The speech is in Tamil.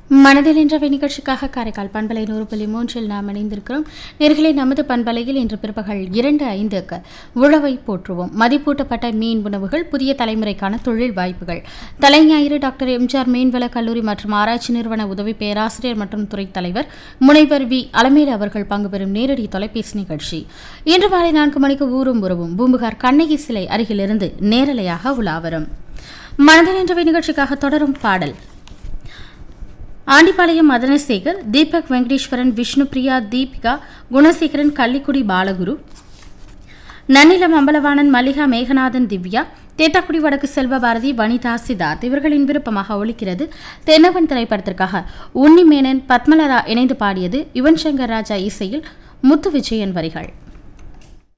மனதில் என்ற நிகழ்ச்சிக்காக காரைக்கால் பண்பலை நூறு புள்ளி மூன்றில் நாம் இணைந்திருக்கிறோம் நேர்களை நமது பண்பலையில் இன்று பிற்பகல் இரண்டு ஐந்துக்கு உழவை போற்றுவோம் மதிப்பூட்டப்பட்ட மீன் உணவுகள் புதிய தலைமுறைக்கான தொழில் வாய்ப்புகள் தலைஞாயிறு டாக்டர் எம்ஜிஆர் மீன்வள கல்லூரி மற்றும் ஆராய்ச்சி நிறுவன உதவி பேராசிரியர் மற்றும் துறை தலைவர் முனைவர் வி அலமேலு அவர்கள் பங்கு பெறும் நேரடி தொலைபேசி நிகழ்ச்சி இன்று மாலை நான்கு மணிக்கு ஊரும் உறவும் பூம்புகார் கண்ணகி சிலை அருகிலிருந்து நேரலையாக உலா வரும் மனதில் என்ற நிகழ்ச்சிக்காக தொடரும் பாடல் ஆண்டிப்பாளையம் மதனசேகர் தீபக் வெங்கடேஸ்வரன் விஷ்ணுபிரியா தீபிகா குணசேகரன் கள்ளிக்குடி பாலகுரு நன்னிலம் அம்பலவாணன் மல்லிகா மேகநாதன் திவ்யா தேத்தாக்குடி வடக்கு செல்வபாரதி வனிதா சித்தார்த் இவர்களின் விருப்பமாக ஒலிக்கிறது தென்னவன் திரைப்படத்திற்காக உன்னிமேனன் பத்மலதா இணைந்து பாடியது யுவன் சங்கர் ராஜா இசையில் முத்து விஜயன் வரிகள்